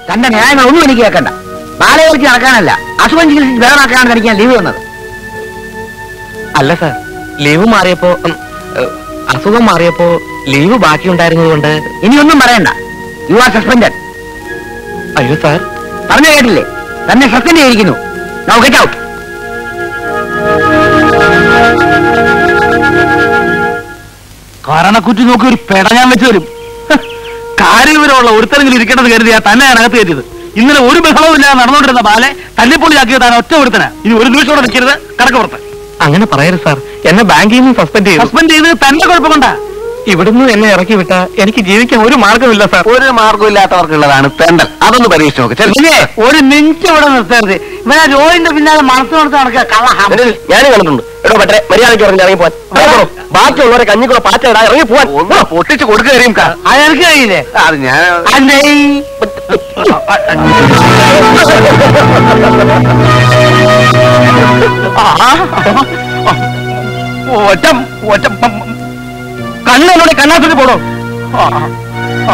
തന്റെ ന്യായങ്ങൾ ഒന്നും എനിക്ക് കേൾക്കണ്ട ബാലകളിച്ച് നടക്കാനല്ല അസുഖം ചികിത്സിച്ച് വേറെക്കാണ് തനിക്ക് ഞാൻ ലീവ് വന്നത് അല്ല സാർ ലീവ് മാറിയപ്പോ ഉം, ഏഹ്, അസുഖം മാറിയപ്പോ ലീവ് ബാക്കി ഉണ്ടായിരുന്നതുകൊണ്ട് ഇനി ഒന്നും പറയണ്ട യു ആർ സസ്പെൻഡഡ് അയ്യോ സാർ പറഞ്ഞു കേട്ടില്ലേ തന്നെ സസ്പെൻഡ് ചെയ്തിരിക്കുന്നു നൗ ഗെറ്റ് ഔട്ട് കാരണക്കുറ്റി നോക്കി ഒരു പെട ഞാൻ വെച്ച് തരും ഹ്, കാര്യവിവരമുള്ള ഒരുത്തരെങ്കിലും ഇരിക്കേണ്ടത് കരുതിയാ തന്നെയാണ് അകത്ത് കയറ്റിയത് ഇന്നലെ ഒരു ബഹളവും ഇല്ലാതെ നടന്നുകൊണ്ടിരുന്ന ബാലെ തല്ലിപ്പൊളിയാക്കിയത് താൻ ഒറ്റ ഒരുത്തന ഇനി ഒരു നിമിഷം നിൽക്കരുത് കടക്കപ്പുറത്ത് അങ്ങനെ പറയരുത് സാർ എന്നെ ബാങ്കിൽ നിന്ന് സസ്പെൻഡ് ചെയ്തു സസ്പെൻഡ് ചെയ്ത് തന്റെ കുഴപ്പം കൊണ്ടാ ഇവിടുന്ന് എന്നെ ഇറക്കി വിട്ട എനിക്ക് ജീവിക്കാൻ ഒരു മാർഗമില്ല സാർ ഒരു മാർഗമില്ലാത്തവർക്കുള്ളതാണ് തെണ്ടൽ അതൊന്ന് പരീക്ഷിച്ച് നോക്ക് ചെല്ല്. ഇല്ലേ ഒരു മിനിറ്റ് ഇവിടെ നിർത്തരുത് ഇവനെ രോഹിന്റെ പിന്നാലെ മനസ്സ് നടത്ത് നടക്കുക കള്ള എന്നിട്ട് ഞാനും കണ്ടിട്ടുണ്ട് എടോ പറ്റേ മര്യാദയ്ക്ക് പറഞ്ഞ് ഇറങ്ങി പോവാൻ ഇറങ്ങണോ? ബാക്കിയുള്ളവരെ കഞ്ഞിക്കുള്ള പാറ്റ ഇടാ ഇറങ്ങി പോവാൻ ഒന്ന് പൊട്ടിച്ച് കൊടുക്കുക കരീം കാ അതെനിക്ക് കഴിയില്ലേ അത് ഞാൻ അല്ലേ ഒറ്റം ഒറ്റം കണ്ണോടെ കണ്ണാത്തിട്ട് പോടോ ആ, ആ.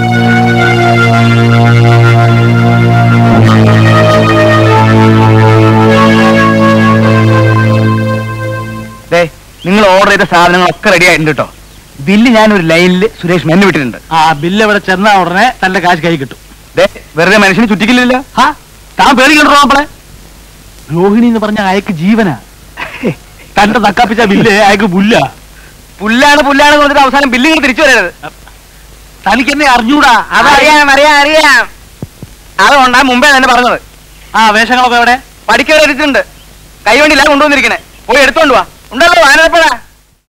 ദേ, നിങ്ങൾ ഓർഡർ ചെയ്ത സാധനങ്ങളൊക്കെ റെഡി ആയിട്ടുണ്ട് കേട്ടോ ബില്ല് ഞാൻ ഒരു ലൈനിൽ സുരേഷ് മെന്നു വിട്ടിട്ടുണ്ട് ആ ബില്ല് ഇവിടെ ചെന്നാ ഉടനെ തന്റെ കാശ് കൈ കിട്ടും ദേ, വെറുതെ മനുഷ്യന് ചുറ്റിക്കില്ലല്ലോ ഹാ താൻ പേടിക്കണ്ടോ നമ്മളെ രോഹിണി എന്ന് പറഞ്ഞ അയക്ക് ജീവനാ തന്റെ തക്കാപ്പിച്ച ബില്ല് അയക്ക് പുല്ല പുല്ലാണ് പുല്ലാണ് എന്ന് പറഞ്ഞിട്ട് അവസാനം ബില്ലിങ്ങൾ തിരിച്ചു വരരുത് തനിക്ക് എന്നെ അറിഞ്ഞൂടാ അതാ അറിയാം അറിയാം അറിയാം അതുകൊണ്ടാ മുമ്പേ തന്നെ പറഞ്ഞത് ആ വേഷങ്ങളൊക്കെ എവിടെ പഠിക്കാൻ എടുത്തിട്ടുണ്ട് കൈവണ്ടിയില്ല കൊണ്ടുവന്നിരിക്കണേ പോയി എടുത്തോണ്ട് വാ ഉണ്ടല്ലോ ആനപ്പഴ